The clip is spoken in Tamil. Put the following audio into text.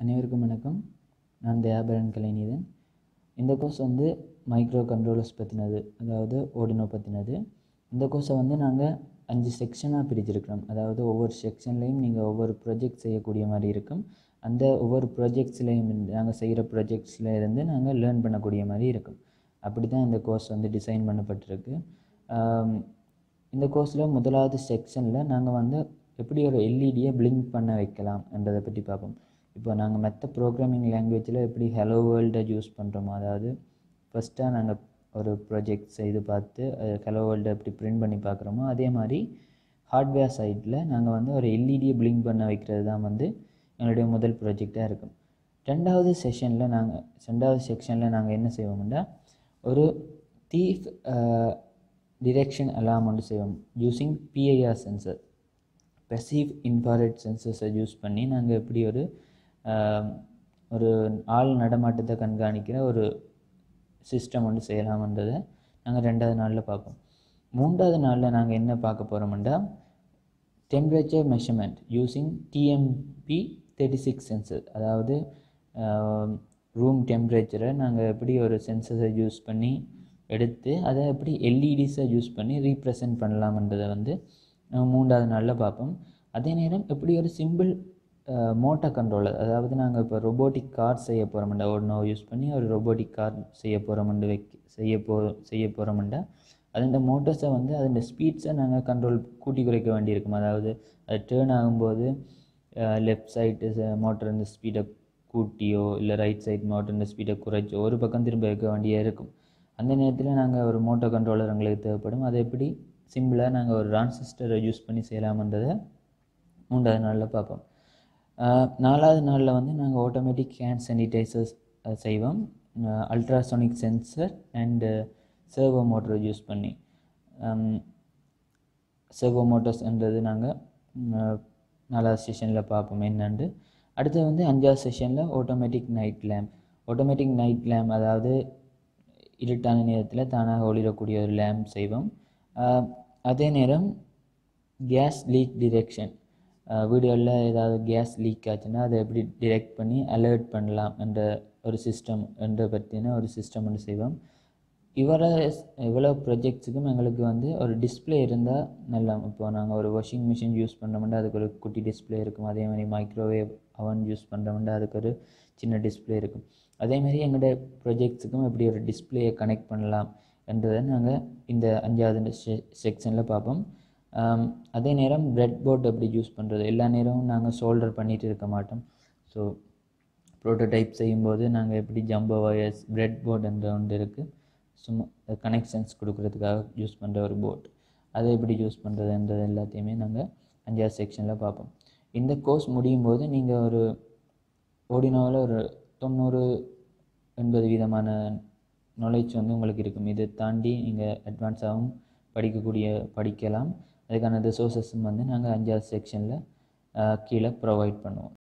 அனைவருக்கும் வணக்கம் நான் தயாபரன் கலைநீதன் இந்த கோர்ஸ் வந்து மைக்ரோ கண்ட்ரோலர்ஸ் பற்றினது அதாவது ஓடினோ பற்றினது இந்த கோர்ஸை வந்து நாங்கள் அஞ்சு செக்ஷனாக பிரிச்சிருக்கிறோம் அதாவது ஒவ்வொரு செக்ஷன்லேயும் நீங்கள் ஒவ்வொரு ப்ராஜெக்ட் செய்யக்கூடிய மாதிரி இருக்கும் அந்த ஒவ்வொரு ப்ராஜெக்ட்ஸ்லேயும் நாங்கள் செய்கிற ப்ராஜெக்ட்ஸில் இருந்து நாங்கள் லேர்ன் பண்ணக்கூடிய மாதிரி இருக்கும் அப்படி தான் இந்த கோர்ஸ் வந்து டிசைன் பண்ணப்பட்டிருக்கு ஆம், இந்த கோர்ஸில் முதலாவது செக்ஷனில் நாங்கள் வந்து எப்படி ஒரு எல்இடியை பிளிங்க் பண்ண வைக்கலாம் என்றதை பற்றி பார்ப்போம் இப்போ நாங்கள் மற்ற ப்ரோக்ராமிங் லாங்குவேஜில் எப்படி ஹலோ வேர்ல்டை யூஸ் பண்ணுறோமோ அதாவது ஃபஸ்ட்டாக நாங்கள் ஒரு ப்ராஜெக்ட் செய்து பார்த்து ஹலோ வேர்ல்டை எப்படி பிரிண்ட் பண்ணி பார்க்குறோமோ அதே மாதிரி ஹார்ட்வேர் சைடில் நாங்கள் வந்து ஒரு எல்இடியை பிளிங்க் பண்ண வைக்கிறது தான் வந்து எங்களுடைய முதல் ப்ராஜெக்டாக இருக்கும் ரெண்டாவது செஷனில் நாங்கள் ரெண்டாவது செக்ஷனில் நாங்கள் என்ன செய்வோம்னா ஒரு தீஃப் டிரெக்ஷன் அலாம் ஒன்று செய்வோம் using PIR sensor passive infrared சென்சர்ஸை யூஸ் பண்ணி நாங்கள் எப்படி ஒரு ஆஹ், ஒரு ஆள் நடமாட்டத்தை கண்காணிக்கிற ஒரு சிஸ்டம் ஒன்று செய்யலாம்ன்றதை நாங்கள் ரெண்டாவது நாளில் பார்ப்போம் மூன்றாவது நாளில் நாங்கள் என்ன பார்க்க போகிறோம்னா temperature measurement using TMP thirty six sensor அதாவது ரூம் டெம்பரேச்சரை நாங்கள் எப்படி ஒரு சென்சரை யூஸ் பண்ணி எடுத்து அதை எப்படி எல்இடிஸை யூஸ் பண்ணி ரீப்ரசன்ட் பண்ணலாம்ன்றதை வந்து நம்ம மூன்றாவது நாளில் பார்ப்போம் அதே நேரம் எப்படி ஒரு சிம்பிள் மோட்டார் கண்ட்ரோலர் அதாவது நாங்கள் இப்போ ரொபோட்டிக் கார் செய்ய போகிறோம்டா ஒன்று யூஸ் பண்ணி ஒரு ரொபோட்டிக் கார் செய்ய போகிறோம்ண்டு வைக்க செய்ய போ செய்ய போகிறோம்டா அதோட மோட்டர்ஸை வந்து அதோட ஸ்பீட்ஸை நாங்கள் கண்ட்ரோல் கூட்டி குறைக்க வேண்டியிருக்கும் அதாவது அது டேர்ன் ஆகும்போது லெஃப்ட் சைடு மோட்டர் இந்த ஸ்பீடை கூட்டியோ இல்லை ரைட் சைடு மோட்டர் இந்த ஸ்பீடை குறைச்சோ ஒரு பக்கம் திரும்ப வைக்க வேண்டியே இருக்கும் அந்த நேரத்தில் நாங்கள் ஒரு மோட்டோ கண்ட்ரோலர் எங்களுக்கு தேவைப்படும் அதை எப்படி சிம்பிளாக நாங்கள் ஒரு டிரான்சிஸ்டரை யூஸ் பண்ணி செய்யலாமன்றதை மூன்றாவது நாளில் பார்ப்போம் ஆஹ் நாலாவது நாளில் வந்து நாங்கள் ஆட்டோமேட்டிக் ஹேண்ட் சானிடைசர்ஸ் செய்வோம் அல்ட்ராசோனிக் சென்சர் அண்டு சர்வோ மோட்டரை யூஸ் பண்ணி சர்வோ மோட்டர்ஸ்ன்றது நாங்கள் நாலாவது செஷனில் பார்ப்போம் என்னண்டு அடுத்து வந்து அஞ்சாவது செஷனில் automatic night lamp automatic night lamp அதாவது இருட்டான நேரத்தில் தானாக ஒளிரக்கூடிய ஒரு லேம்ப் செய்வோம் ஆஹ் அதே நேரம் கேஸ் லீக் டிரெக்ஷன் வீடியோவில் ஏதாவது கேஸ் லீக் ஆச்சுன்னா அதை எப்படி டிரெக்ட் பண்ணி அலர்ட் பண்ணலாம் என்ற ஒரு சிஸ்டம் என்ற பற்றின ஒரு சிஸ்டம் ஒன்று செய்வோம் இவரை இவ்வளோ ப்ரொஜெக்ட்ஸுக்கும் எங்களுக்கு வந்து ஒரு டிஸ்ப்ளே இருந்தால் நல்லா இப்போ நாங்கள் ஒரு வாஷிங் மிஷின் யூஸ் பண்ணுறோம்னா அதுக்கு ஒரு குட்டி டிஸ்ப்ளே இருக்கும் அதே மாதிரி மைக்ரோவேவ் அவன் யூஸ் பண்ணுறோம்னா அதுக்கு ஒரு சின்ன டிஸ்ப்ளே இருக்கும் அதே மாதிரி எங்களோட ப்ரொஜெக்ட்ஸுக்கும் எப்படி ஒரு டிஸ்ப்ளேயை கனெக்ட் பண்ணலாம் என்றதை நாங்கள் இந்த அஞ்சாவது செக்ஷனில் பார்ப்போம் ஆம், அதே நேரம் பிரெட் போர்ட் எப்படி யூஸ் பண்ணுறது எல்லா நேரமும் நாங்கள் சோல்டர் பண்ணிகிட்டு இருக்க மாட்டோம் ஸோ ப்ரோட்டோடைப் செய்யும்போது நாங்கள் எப்படி ஜம்போ வயர்ஸ் பிரெட் போர்டு என்ற ஒன்று இருக்குது சும்மா கனெக்ஷன்ஸ் கொடுக்கறதுக்காக யூஸ் பண்ணுற ஒரு போர்ட் அதை எப்படி யூஸ் பண்ணுறதுன்றது எல்லாத்தையுமே நாங்கள் அஞ்சாவது செக்ஷனில் பார்ப்போம் இந்த கோர்ஸ் முடியும் போது நீங்கள் ஒரு ஓடினோவில் ஒரு தொண்ணூறு எண்பது விதமான நாலேஜ் வந்து உங்களுக்கு இருக்கும் இதை தாண்டி நீங்கள் அட்வான்ஸாகவும் படிக்கக்கூடிய படிக்கலாம் அதுக்கான ரிசோர்ஸஸும் வந்து நாங்கள் அஞ்சாவது செக்ஷனில் கீழே ப்ரொவைட் பண்ணுவோம்